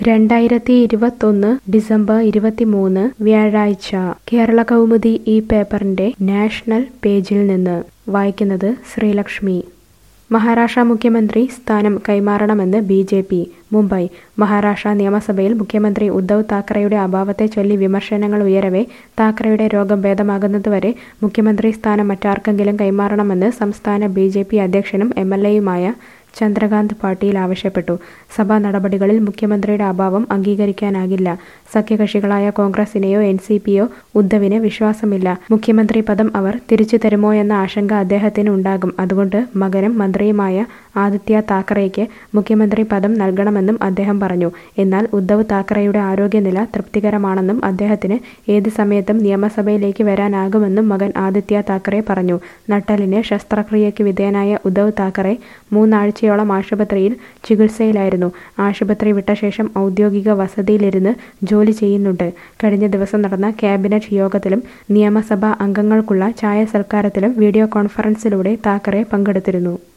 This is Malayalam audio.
രണ്ടായിരത്തി ഇരുപത്തൊന്ന് ഡിസംബർ ഇരുപത്തിമൂന്ന് വ്യാഴാഴ്ച കേരള കൗമുദി ഈ പേപ്പറിന്റെ നാഷണൽ പേജിൽ നിന്ന് വായിക്കുന്നത് ശ്രീലക്ഷ്മി മഹാരാഷ്ട്ര മുഖ്യമന്ത്രി സ്ഥാനം കൈമാറണമെന്ന് B J P Mumbai Maharashtra നിയമസഭയിൽ മുഖ്യമന്ത്രി ഉദ്ധവ് താക്കറെയുടെ അഭാവത്തെ ചൊല്ലി വിമർശനങ്ങൾ ഉയരവെ താക്കറെയുടെ രോഗം ഭേദമാകുന്നതുവരെ മുഖ്യമന്ത്രി സ്ഥാനം മറ്റാർക്കെങ്കിലും കൈമാറണമെന്ന് സംസ്ഥാന ബി ജെ പി അധ്യക്ഷനും എം എൽ എയുമായ ചന്ദ്രകാന്ത് പാട്ടീൽ ആവശ്യപ്പെട്ടു സഭാ നടപടികളിൽ മുഖ്യമന്ത്രിയുടെ അഭാവം അംഗീകരിക്കാനാകില്ല സഖ്യകക്ഷികളായ കോൺഗ്രസിനെയോ എൻ സി പിയോ ഉദ്ധവിന് വിശ്വാസമില്ല മുഖ്യമന്ത്രി പദം അവർ തിരിച്ചു തരുമോ എന്ന ആശങ്ക അദ്ദേഹത്തിന് ഉണ്ടാകും അതുകൊണ്ട് മകനും മന്ത്രിയുമായ ആദിത്യ താക്കറെയ്ക്ക് മുഖ്യമന്ത്രി പദം നൽകണമെന്നും അദ്ദേഹം പറഞ്ഞു എന്നാൽ ഉദ്ധവ് താക്കറെയുടെ ആരോഗ്യനില തൃപ്തികരമാണെന്നും അദ്ദേഹത്തിന് ഏത് സമയത്തും നിയമസഭയിലേക്ക് വരാനാകുമെന്നും മകൻ ആദിത്യ താക്കറെ പറഞ്ഞു നട്ടലിന് ശസ്ത്രക്രിയയ്ക്ക് വിധേയനായ ഉദ്ധവ് താക്കറെ മൂന്നാഴ്ചയോളം ആശുപത്രിയിൽ ചികിത്സയിലായിരുന്നു ആശുപത്രി വിട്ട ശേഷം ഔദ്യോഗിക വസതിയിലിരുന്ന് ജോലി ചെയ്യുന്നുണ്ട് കഴിഞ്ഞ ദിവസം നടന്ന ക്യാബിനറ്റ് യോഗത്തിലും നിയമസഭാ അംഗങ്ങൾക്കുള്ള ചായ സൽക്കാരത്തിലും വീഡിയോ കോൺഫറൻസിലൂടെ താക്കറെ പങ്കെടുത്തിരുന്നു